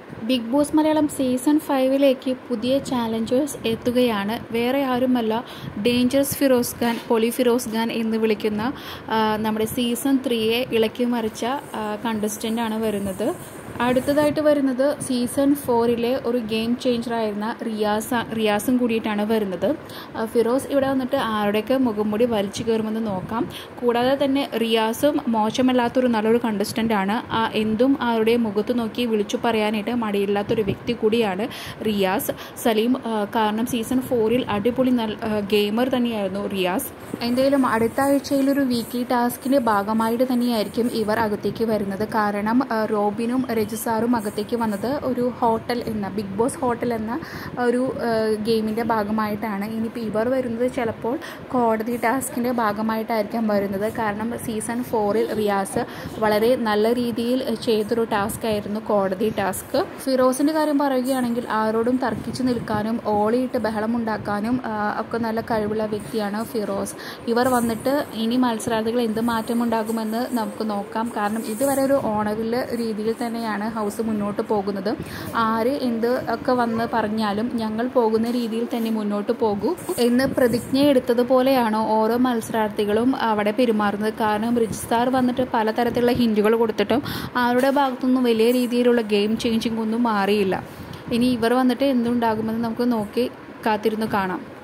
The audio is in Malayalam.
ബിഗ് ബോസ് മലയാളം സീസൺ ഫൈവിലേക്ക് പുതിയ ചാലഞ്ചേഴ്സ് എത്തുകയാണ് വേറെ ആരുമല്ല ഡേഞ്ചറസ് ഫിറോസ് ഖാൻ പൊളി ഫിറോസ് ഖാൻ എന്ന് വിളിക്കുന്ന ആ, നമ്മുടെ സീസൺ ത്രീയെ ഇളക്കി മറിച്ച കണ്ടസ്റ്റൻ്റ് ആണ് വരുന്നത് അടുത്തതായിട്ട് വരുന്നത് സീസൺ ഫോറിലെ ഒരു ഗെയിം ചേഞ്ചറായിരുന്ന റിയാസ് റിയാസും കൂടിയിട്ടാണ് വരുന്നത് ആ, ഫിറോസ് ഇവിടെ വന്നിട്ട് ആരുടെയൊക്കെ മുഖംമൂടി വലിച്ചു കയറുമെന്ന് നോക്കാം കൂടാതെ തന്നെ റിയാസും മോശമല്ലാത്തൊരു നല്ലൊരു കണ്ടസ്റ്റൻ്റ് ആണ് ആ എന്തും ആരുടെ മുഖത്ത് നോക്കി വിളിച്ചു പറയാനായിട്ട് മടിയില്ലാത്തൊരു വ്യക്തി കൂടിയാണ് റിയാസ് സലീം ആ, കാരണം സീസൺ ഫോറിൽ അടിപൊളി നല്ല ഗെയിമർ തന്നെയായിരുന്നു റിയാസ് എന്തായാലും അടുത്ത ആഴ്ചയിലൊരു വീക്ക്ലി ടാസ്കിൻ്റെ ഭാഗമായിട്ട് തന്നെയായിരിക്കും ഇവർ അകത്തേക്ക് വരുന്നത് കാരണം ആ, റോബിനും രജിസാറും അകത്തേക്ക് വന്നത് ഒരു ഹോട്ടൽ എന്ന ബിഗ് ബോസ് ഹോട്ടൽ എന്ന ഒരു ഗെയിമിൻ്റെ ഭാഗമായിട്ടാണ് ഇനിയിപ്പോൾ ഇവർ വരുന്നത് ചിലപ്പോൾ കോടതി ടാസ്കിൻ്റെ ഭാഗമായിട്ടായിരിക്കാം വരുന്നത് കാരണം സീസൺ ഫോറിൽ റിയാസ് വളരെ നല്ല രീതിയിൽ ചെയ്തൊരു ടാസ്ക് ആയിരുന്നു കോടതി ടാസ്ക് ഫിറോസിൻ്റെ കാര്യം പറയുകയാണെങ്കിൽ ആരോടും തർക്കിച്ച് നിൽക്കാനും ഓളിയിട്ട് ബഹളമുണ്ടാക്കാനും ആ, ഒക്കെ നല്ല കഴിവുള്ള വ്യക്തിയാണ് ഫിറോസ് ഇവർ വന്നിട്ട് ഇനി മത്സരാർത്ഥികൾ എന്ത് മാറ്റമുണ്ടാകുമെന്ന് നമുക്ക് നോക്കാം കാരണം ഇതുവരെ ഒരു ഓണവില്ല രീതിയിൽ തന്നെയാണ് ഹൗസ് മുന്നോട്ട് പോകുന്നത് ആര് എന്ത് ഒക്കെ വന്ന് പറഞ്ഞാലും ഞങ്ങൾ പോകുന്ന രീതിയിൽ തന്നെ മുന്നോട്ട് പോകൂ എന്ന് പ്രതിജ്ഞ എടുത്തതുപോലെയാണ് ഓരോ മത്സരാർത്ഥികളും അവിടെ പെരുമാറുന്നത് കാരണം റിജിസ്റ്റാർ വന്നിട്ട് പലതരത്തിലുള്ള ഹിൻറ്റുകൾ കൊടുത്തിട്ടും ആരുടെ ഭാഗത്തുനിന്നും വലിയ രീതിയിലുള്ള ഗെയിം ചേഞ്ചിങ് ഒന്നും മാറിയില്ല ഇനി ഇവർ വന്നിട്ട് എന്തുണ്ടാകുമെന്ന് നമുക്ക് നോക്കി കാത്തിരുന്ന് കാണാം